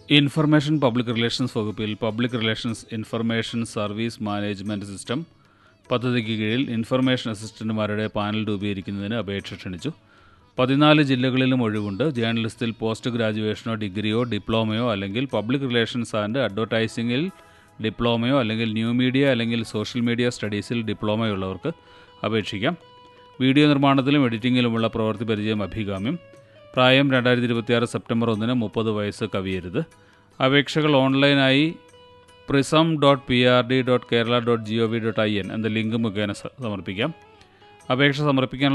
information public relations വകുപ്പിൽ public relations information service management system പദ്ധതിക്ക് കീഴിൽ ഇൻഫർമേഷൻ അസിസ്റ്റന്റുമാരുടെ പാനൽ രൂപീകരിക്കുന്നതിന് അപേക്ഷ ക്ഷണിച്ചു പതിനാല് ജില്ലകളിലും ഒഴിവുണ്ട് ജേർണലിസ്റ്റിൽ പോസ്റ്റ് ഗ്രാജുവേഷനോ ഡിഗ്രിയോ ഡിപ്ലോമയോ അല്ലെങ്കിൽ പബ്ലിക് റിലേഷൻസ് ആൻഡ് അഡ്വർടൈസിംഗിൽ ഡിപ്ലോമയോ അല്ലെങ്കിൽ ന്യൂ മീഡിയ അല്ലെങ്കിൽ സോഷ്യൽ മീഡിയ സ്റ്റഡീസിൽ ഡിപ്ലോമയുള്ളവർക്ക് അപേക്ഷിക്കാം വീഡിയോ നിർമ്മാണത്തിലും എഡിറ്റിങ്ങിലുമുള്ള പ്രവൃത്തി പരിചയം അഭികാമ്യം പ്രായം രണ്ടായിരത്തി ഇരുപത്തിയാറ് സെപ്റ്റംബർ ഒന്നിന് മുപ്പത് വയസ്സ് കവിയരുത് അപേക്ഷകൾ ഓൺലൈനായി prism dot P R D dot Kerala dot G O V dot I N എന്ന ലിങ്ക് മുഖേന സ- സമർപ്പിക്കാം അപേക്ഷ സമർപ്പിക്കാനുള്ള